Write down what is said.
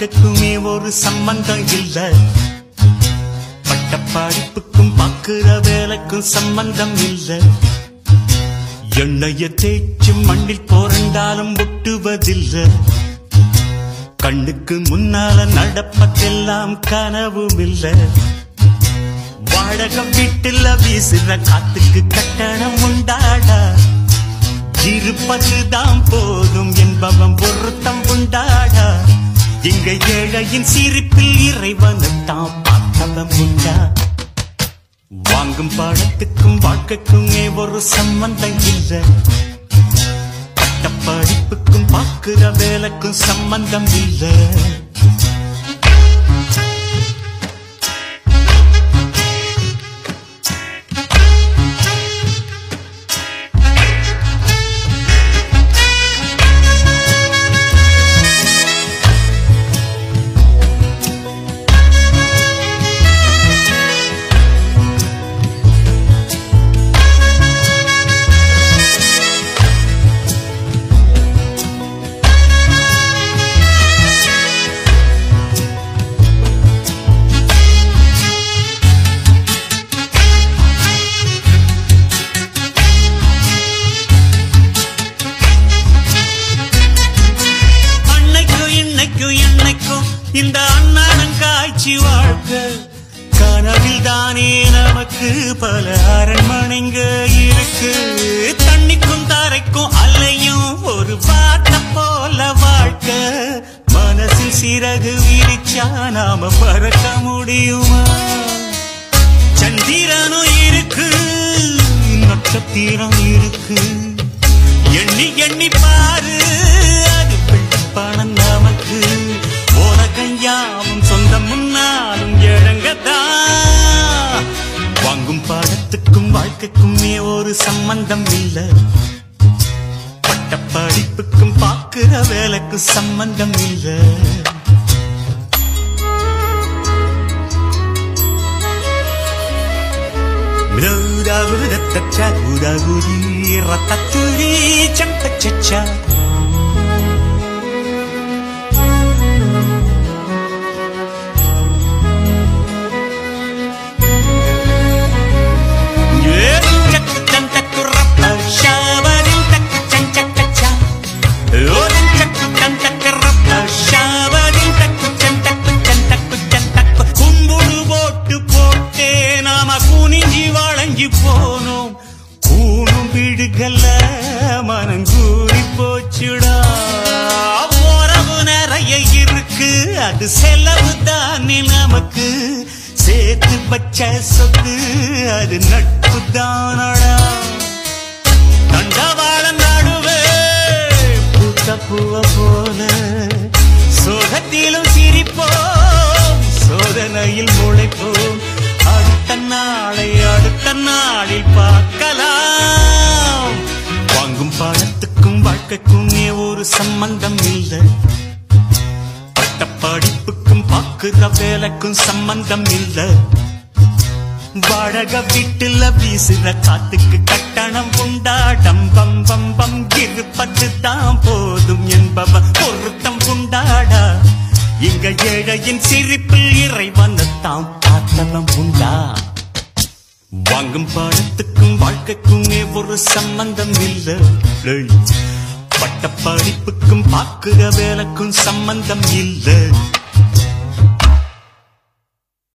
வாழ்க்கைக்குமே ஒரு சம்பந்தம் இல்ல பட்ட படிப்புக்கும் பார்க்கிற வேலைக்கும் சம்பந்தம் இல்ல எண்ணெய தேய்ச்சி மண்ணில் போரண்டாலும் ஒட்டுவதில்லை கண்ணுக்கு முன்னால நடப்பதெல்லாம் கனவும் இல்ல வாடகை வீட்டுல வீசுற காத்துக்கு கட்டணம் உண்டாடா இருப்பதுதான் போதும் என்பவன் பொருத்தம் உண்டாடா இங்க ஏழையின் சிரிப்பில் இறைவனைத்தான் பார்த்தவன் உண்டா வாங்கும் பாடத்துக்கும் வாழ்க்கைக்குமே ஒரு சம்பந்தம் இல்லை பட்ட படிப்புக்கும் பார்க்கிற வேலைக்கும் சம்பந்தம் இல்லை அன்னைக்கும் இன்னைக்கும் என்னைக்கும் இந்த அண்ணானம் காய்ச்சி வாழ்க்க கனவில் தானே நமக்கு பல அரண்மனைங்க இருக்கு தண்ணிக்கும் தரைக்கும் அலையும் ஒரு வார்த்தை போல வாழ்க்கை மனசில் சிறகு விரிச்சா நாம பறக்க முடியுமா சந்திரனும் இருக்கு நட்சத்திரம் இருக்கு எண்ணி எண்ணி பாரு அது பணம் நமக்கு உலகம் யாவும் சொந்தம் முன்னாலும் இழங்கதான் வாங்கும் பாடத்துக்கும் வாழ்க்கைக்குமே ஒரு சம்பந்தம் இல்ல பட்ட படிப்புக்கும் பார்க்கிற வேலைக்கு சம்பந்தம் இல்லை Mrudavudatacha, udagudi, rataturi, champachacha. கும்புடு போட்டு போட்டே நாம குனிஞ்சி வளைஞ்சு போனோம் கூணும் விடுகல்ல மனம் கூடி போச்சுடா உறவு நிறைய இருக்கு அது செலவு தானே நமக்கு சேர்த்து பச்ச சொத்து அது நட்பு தானடா தண்டவாளம் நடுவே பூத்த பூவ போல சோகத்திலும் சிரிப்போம் சோதனையில் முளைப்போம் அடுத்த நாளை அடுத்த நாளில் பார்க்கலாம் வாங்கும் பணத்துக்கும் வாழ்க்கைக்குமே ஒரு சம்பந்தம் இல்லை பட்ட படிப்புக்கும் பார்க்கிற வேலைக்கும் சம்பந்தம் இல்லை வாடகை வீட்டுல வீசுற காத்துக்கு கட்டணம் உண்டாடம் பம் பம் பம் இருப்பது தான் போதும் என்பவ பொருத்தம் உண்டாடா இங்க ஏழையின் சிரிப்பில் இறைவனத்தாம் பார்த்தவன் உண்டா வாங்கும் பாடத்துக்கும் வாழ்க்கைக்குமே ஒரு சம்பந்தம் இல்லை பட்ட படிப்புக்கும் பார்க்கிற வேலைக்கும் சம்பந்தம் இல்லை